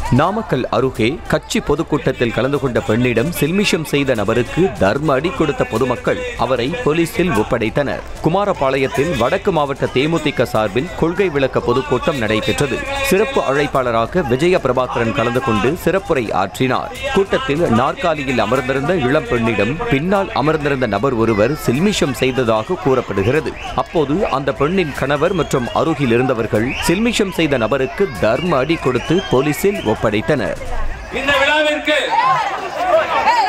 நாமக்கல் அருகே கட்சி பொதுக்கூட்டத்தில் கலந்து கொண்ட பெண்ணிடம் சில்மிஷம் செய்த நபருக்கு தர்ம அடி கொடுத்த பொதுமக்கள் அவரை போலீசில் ஒப்படைத்தனர் குமாரபாளையத்தில் வடக்கு மாவட்ட தேமுதிக சார்பில் கொள்கை விளக்க பொதுக்கூட்டம் நடைபெற்றது சிறப்பு அழைப்பாளராக விஜய பிரபாகரன் கலந்து கொண்டு சிறப்புரை ஆற்றினார் கூட்டத்தில் நாற்காலியில் அமர்ந்திருந்த இளம் பெண்ணிடம் பின்னால் அமர்ந்திருந்த நபர் ஒருவர் சில்மிஷம் செய்ததாக கூறப்படுகிறது அப்போது அந்த பெண்ணின் கணவர் மற்றும் அருகில் இருந்தவர்கள் சில்மிஷம் செய்த நபருக்கு தர்ம அடி கொடுத்து போலீசில் ஒப்படைத்தனர் இந்த விழாவிற்கு